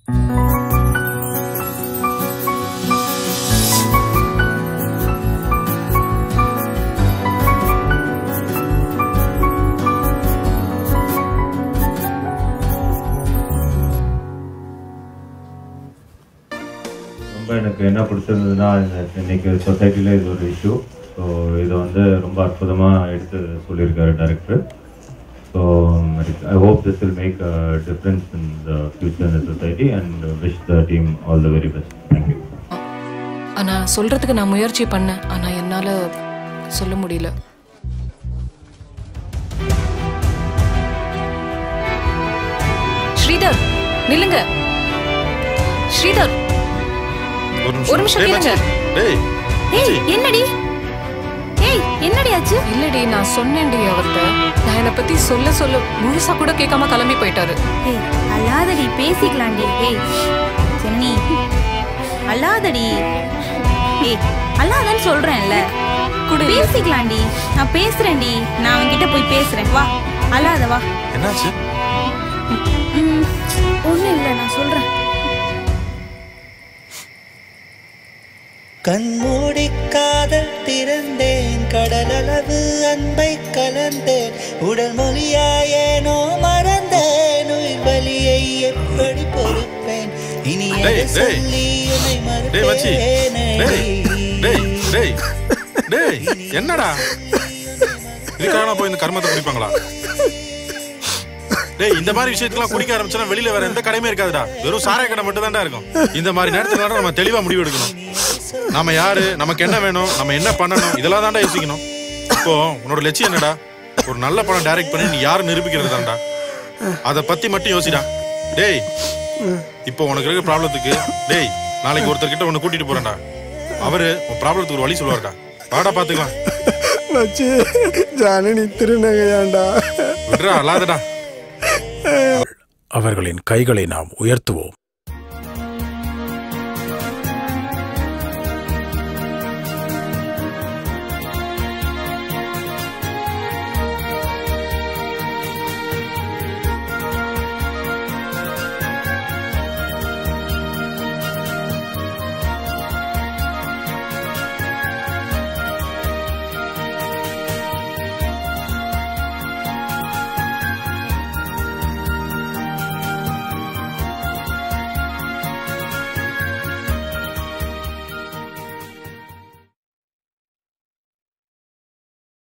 ரொம்ப எனக்கு என்ன பிடிச்சிருந்ததுன்னா இந்த இன்னைக்கு சொசைட்டியில் இது ஒரு இஷ்யூ ஸோ இதை வந்து ரொம்ப அற்புதமாக எடுத்து சொல்லியிருக்காரு director so I hope this will make a difference in the future in the society and wish the team all the very best thank you ஆனா சொல்றதுக்கு நான் முயற்சி பண்ணேன் ஆனா என்னால சொல்ல முடியல ஸ்ரீதர் நில்லுங்க ஸ்ரீதர் ஒரு நிமிஷம் டேய் இருங்க. மச்சி, டேய் ஏய் என்னடி ஏய் என்னடி ஆச்சு இல்லடி நான் சொன்னேன்டி அவர்கிட்ட நான் என்னை பத்தி சொல்ல சொல்ல முழுசா கூட கேட்காம கிளம்பி போயிட்டாரு ஏய் அல்லாதடி பேசிக்கலாம்டி ஏய் சென்னி அல்லாதடி ஏய் அல்லாதன்னு சொல்றேன்ல குடு. பேசிக்கலாம்டி நான் பேசுறேன்டி நான் அவன்கிட்ட போய் பேசுறேன் வா அல்லாத வா என்னாச்சு ம், ஒண்ணும் இல்ல நான் சொல்றேன் கண்மூடி காதல் திறந்தேன் கடலளவு அன்பை கலந்தேன் உடல் மொழியாயேனோ மறந்தேன் உயிர் வலியை எப்படி பொறுப்பேன் இனி டேய், எதை டேய். சொல்லி உன்னை டேய் மச்சி டேய் டேய் மறுப்பேனே டேய் டேய் என்னடா இதுக்காக போய் இந்த கர்மத்தை குடிப்பாங்களா டேய் இந்த மாதிரி விஷயத்துலாம் குடிக்க ஆரம்பிச்சா வெளியில வேற எந்த கடையுமே இருக்காதுடா வெறும் சாராய கடை மட்டும் தான்டா இருக்கும் இந்த மாதிரி நேரத்துல நம்ம தெளிவா முடிவு எடுக்கணும் நாம யாரு நமக்கு என்ன வேணும் நம்ம என்ன பண்ணணும் இதெல்லாம் தான்டா யோசிக்கணும் இப்போ உன்னோட லட்சியம் என்னடா ஒரு நல்ல படம் டைரக்ட் பண்ணி நீ யாரு நிரூபிக்கிறது தான்டா அதை பத்தி மட்டும் யோசிடா டேய் இப்போ உனக்கு இருக்க ப்ராப்ளத்துக்கு டேய் நாளைக்கு ஒருத்தர்கிட்ட உன்னை கூட்டிட்டு போறேன்டா அவரு உன் ப்ராப்ளத்துக்கு ஒரு வழி சொல்லுவாருடா வாடா பாத்துக்கலாம் மச்சி ஜானனி திருநகையாண்டா விட்றா அல்லாதடா அவர்களின் கைகளை நாம் உயர்த்துவோம்